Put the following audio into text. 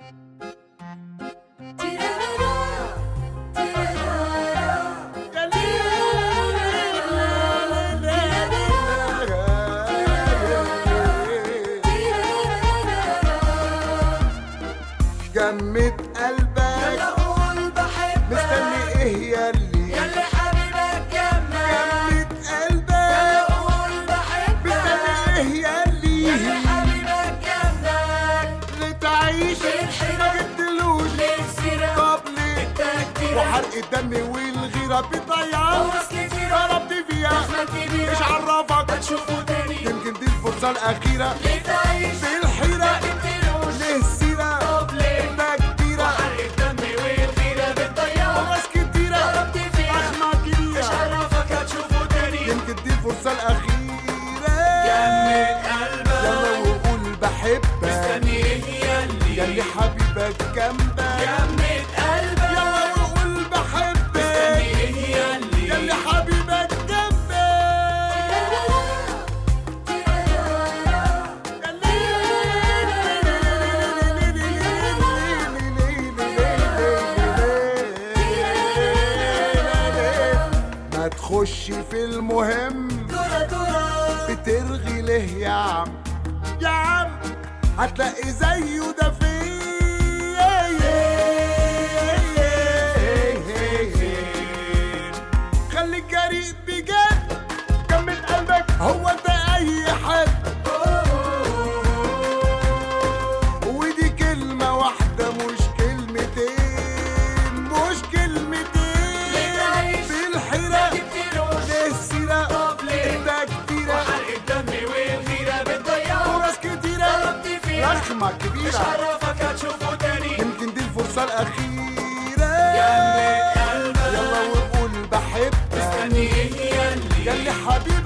جمد قلبك قول بحبك مستني ايه ياللي ياللي حبيبك جنبك جمد قلبك قول بحبك مستني ايه ياللي ياللي حبيبك جنبك لتعيش ما جبتلوش للسيرة طب ليه التكتيرة وحرق الدم والغيرة بتضيعه وناس كتيرة ضربت فيها احنا كبيرة مش عرفك هتشوفه تاني يمكن دي الفرصة الأخيرة لتعيش في الحيرة جبتلوش ليه السيرة طب ليه ده كتيرة حرق الدم والغيرة بتضيعه وناس كتيرة ضربت فيها أحمى كبيرة مش عرفك هتشوفه تاني يمكن دي الفرصة الأخيرة جمد قلبك يلا وقول بحبك مستني ايه ياللي ياللي حبيبك جنبك جمد قلبك يلا وقول بحبك مستني ايه ياللي ياللي حبيبك جنبك ما تخش في المهم دورة دورة بترغي ليه يا عم يا عم هتلاقي زيه ده فين خليك جريء بجد كمل قلبك هو انت اي حد ودي كلمة واحدة مش كلمتين مش كلمتين لتعيش في الحيرة جبتلوش ليه السيرة طب ليه انت كتيرة حرق الدم والغيرة بتضيعه فرص كتيرة ضربت فيها لخمة مش كبيرة عرفك هتشوفه تاني يمكن دي الفرصة الأخيرة جمد قلبك يلا وقول بحبك مستني ايه ياللي ياللي حبيبك